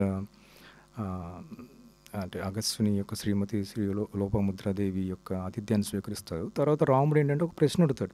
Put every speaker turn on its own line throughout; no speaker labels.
ఆహ్, అంటే అగస్త్యుని యొక్క శ్రీమతి శ్రీ లో లోపముద్రాదేవి యొక్క ఆతిథ్యాన్ని స్వీకరిస్తారు. తర్వాత రాముడు ఏంటంటే ఒక ప్రశ్న అడుగుతాడు.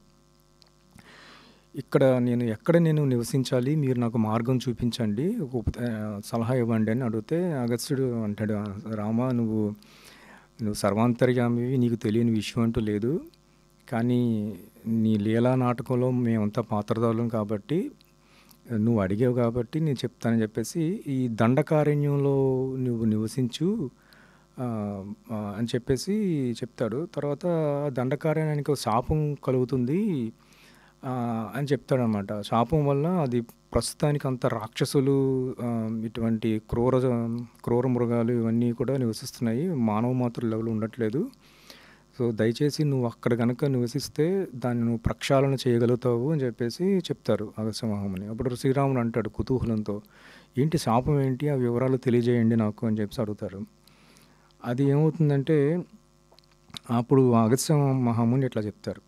ఇక్కడ నేను ఎక్కడ నేను నివసించాలి? మీరు నాకు మార్గం చూపించండి. ఒక ఉప ఆహ్, సలహా ఇవ్వండి అని అడిగితే అగస్త్యుడు అంటాడు రామా నువ్వు నువ్వు సర్వాంతర్యామివి నీకు తెలియని విషయం అంటూ లేదు. కానీ నీ లీలా నాటకంలో మేమంతా పాత్రధారులం కాబట్టి నువ్వు అడిగావు కాబట్టి నేను చెప్తానని చెప్పేసి ఈ దండకారణ్యంలో నువ్వు నివసించు ఆహ్, ఆహ్, అని చెప్పేసి చెప్తాడు. తర్వాత దండకారణ్యానికి ఒక శాపం కలుగుతుంది ఆహ్, అని చెప్తాడనమాట. శాపం వల్ల అది ప్రస్తుతానికి అంత రాక్షసులు ఆహ్, ఇటువంటి క్రూర క్రూర మృగాలు ఇవన్నీ కూడా నివసిస్తున్నాయి. మానవ మాతృలు ఎవరు ఉండట్లేదు. సో, దయచేసి నువ్వు అక్కడ గనక నివసిస్తే దాన్ని నువ్వు ప్రక్షాళన చేయగలుగుతావు అని చెప్పేసి చెప్తారు అగస్త్య మహాముని. అప్పుడు శ్రీరాముడు అంటాడు కుతూహలంతో, ఏంటి శాపం ఏంటి? ఆ వివరాలు తెలియజేయండి నాకు అని చెప్పేసి అడుగుతారు. అది ఏమవుతుందంటే అప్పుడు అగస్త్య మహాముని ఇట్లా చెప్తారు.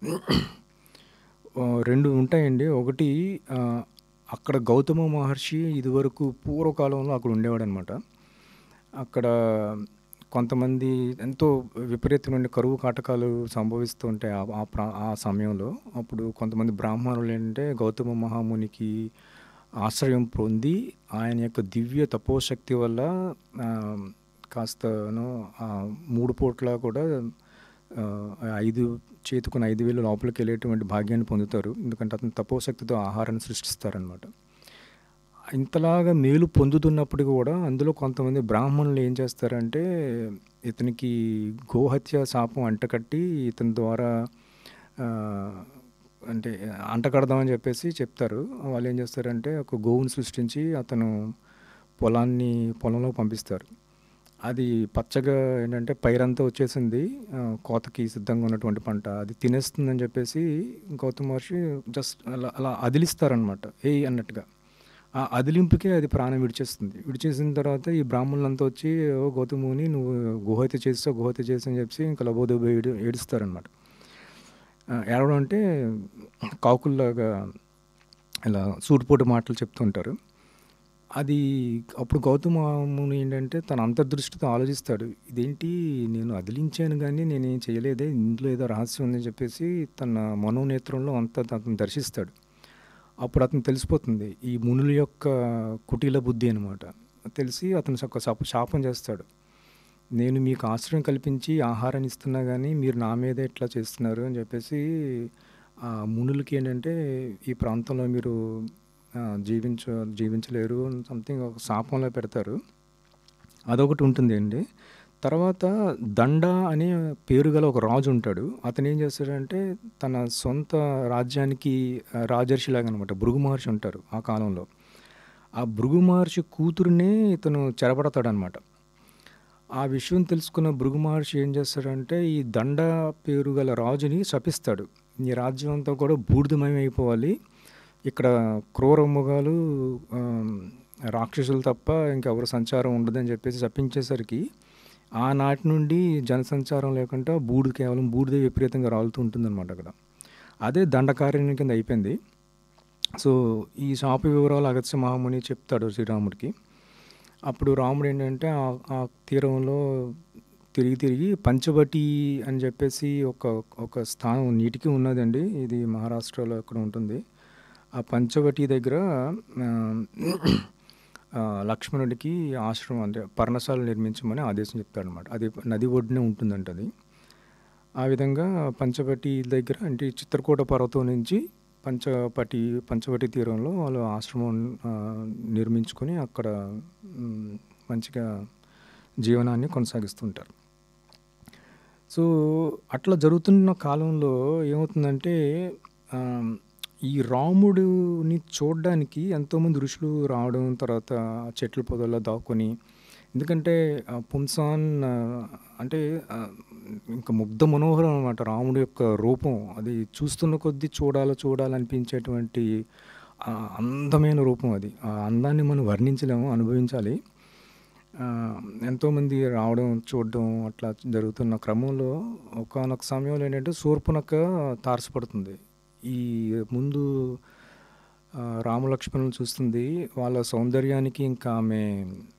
ఆహ్, 2 ఉంటాయండి. ఒకటి ఆహ్, అక్కడ గౌతమ మహర్షి ఇదివరకు పూర్వకాలంలో అక్కడ ఉండేవాడనమాట. అక్కడ కొంతమంది ఎంతో విపరీతమైన కరువు కాటకాలు సంభవిస్తూ ఉంటాయి ఆ ఆ ప్రా ఆ సమయంలో. అప్పుడు కొంతమంది బ్రాహ్మణులు ఏంటంటే గౌతమ మహామునికి ఆశ్రయం పొంది ఆయన యొక్క దివ్య తపోశక్తి వల్ల ఆహ్, కాస్తను ఆహ్, 3 పూట్ల కూడా ఆహ్, 5 చేతికున్న 5000 లోపలికెళ్ళేటువంటి భాగ్యాన్ని పొందుతారు. ఎందుకంటే అతను తపోశక్తితో ఆహారాన్ని సృష్టిస్తారనమాట. ఇంతలాగా మేలు పొందుతున్నప్పటికి కూడా అందులో కొంతమంది బ్రాహ్మణులు ఏం చేస్తారంటే ఇతనికి గోహత్య శాపం అంటకట్టి ఇతని ద్వారా ఆహ్, అంటే అంటకడదామని చెప్పేసి చెప్తారు. వాళ్ళు ఏం చేస్తారంటే ఒక గోవుని సృష్టించి అతను పొలాన్ని పొలంలోకి పంపిస్తారు. అది పచ్చగా ఏంటంటే పైరంతా వచ్చేసింది. ఆహ్, కోతకి సిద్ధంగా ఉన్నటువంటి పంట. అది తినేస్తుందని చెప్పేసి గౌతమ మహర్షి జస్ట్ అలా అలా అదిలిస్తారనమాట. ఏయ్ అన్నట్టుగా. ఆ అదిలింపుకే అది ప్రాణం విడిచేస్తుంది. విడిచేసిన తర్వాత ఈ బ్రాహ్మణులంతా వచ్చి ఓ గౌతమ ముని నువ్వు గోహత్య చేసావు, గోహత్య చేసావు అని చెప్పేసి ఇంకా లబోదిబో ఏడు ఏడుస్తారనమాట. ఆహ్, ఏడవడం అంటే కాకుల్లాగా ఇలా సూటిపోటి మాటలు చెప్తుంటారు. అది అప్పుడు గౌతమ ముని ఏంటంటే తన అంతర్దృష్టితో ఆలోచిస్తాడు. ఇదేంటి నేను అదిలించాను గానీ నేనేం చేయలేదే. ఇందులో ఏదో రహస్యం ఉందని చెప్పేసి తన మనోనేత్రంలో అంతా అతను దర్శిస్తాడు. అప్పుడు అతనికి తెలిసిపోతుంది. ఈ మునుల యొక్క కుటిల బుద్ధి అనమాట. తెలిసి అతను ఒక శప శాపం చేస్తాడు. నేను మీకు ఆశ్రయం కల్పించి ఆహారాన్ని ఇస్తున్నా గానీ మీరు నా మీదే ఇట్లా చేస్తున్నారు అని చెప్పేసి ఆ మునులకి ఏంటంటే ఈ ప్రాంతంలో మీరు ఆహ్, జీవించ జీవించలేరు సంథింగ్ ఒక శాపంలా పెడతారు. అదొకటి ఉంటుందండి. తర్వాత దండ అనే పేరు గల ఒక రాజు ఉంటాడు. అతను ఏం చేస్తాడంటే తన సొంత రాజ్యానికి ఆహ్, రాజర్షిలాగా అనమాట. భృగు మహర్షి ఉంటారు ఆ కాలంలో. ఆ భృగు మహర్షి కూతురినే ఇతను చెరపడతాడనమాట. ఆ విషయం తెలుసుకున్న భృగు మహర్షి ఏం చేస్తాడంటే ఈ దండ పేరు గల రాజుని శపిస్తాడు. నీ రాజ్యం అంతా కూడా బూడిదమయం అయిపోవాలి. ఇక్కడ క్రూర మృగాలు ఆహ్, రాక్షసులు తప్ప ఇంకెవరి సంచారం ఉండదని చెప్పేసి శపించేసరికి ఆనాటి నుండి జనసంచారం లేకుండా బూడిద కేవలం బూడిదే విపరీతంగా రాలుతూ ఉంటుందనమాట అక్కడ. అదే దండకారణ్యం కింద అయిపోయింది. సో, ఈ శాప వివరాలు అగస్త్య మహాముని చెప్తాడు శ్రీరాముడికి. అప్పుడు రాముడు ఏంటంటే ఆహ్, ఆ తీరంలో తిరిగి తిరిగి పంచవటి అని చెప్పేసి ఒక ఒక స్థానం నీటికి ఉన్నదండి. ఇది మహారాష్ట్రలో ఎక్కడ ఉంటుంది. ఆ పంచవటి దగ్గర ఆహ్, ఆహ్, లక్ష్మణుడికి ఆశ్రమం అంటే పర్ణశాల నిర్మించమని ఆదేశం చెప్తాడనమాట. అది నది ఒడ్డునే ఉంటుందంట అది. ఆ విధంగా పంచవటి దగ్గర అంటే చిత్రకూట పర్వతం నుంచి పంచపటి పంచవటి తీరంలో వాళ్ళు ఆశ్రమం ఆహ్, నిర్మించుకొని అక్కడ హ్మ్, మంచిగా జీవనాన్ని కొనసాగిస్తుంటారు. సో, అట్లా జరుగుతున్న కాలంలో ఏమవుతుందంటే ఆహ్, ఈ రాముడుని చూడ్డానికి ఎంతోమంది ఋషులు రావడం, తర్వాత చెట్ల పొదల్లో దాక్కొని ఎందుకంటే ఆహ్, పుంసాన్ అంటే ఆహ్, ఇంకా ముగ్ధ మనోహరం అనమాట రాముడి యొక్క రూపం. అది చూస్తున్న కొద్దీ చూడాలి చూడాలనిపించేటువంటి ఆహ్, అందమైన రూపం అది. ఆ అందాన్ని మనం వర్ణించలేము. అనుభవించాలి. ఆహ్, ఎంతోమంది రావడం, చూడడం అట్లా జరుగుతున్న క్రమంలో ఒకానొక సమయంలో ఏంటంటే శూర్పణఖ తారసపడుతుంది. ఈ ముందు ఆహ్, రామలక్ష్మణులను చూస్తుంది. వాళ్ళ సౌందర్యానికి ఇంకా ఆమె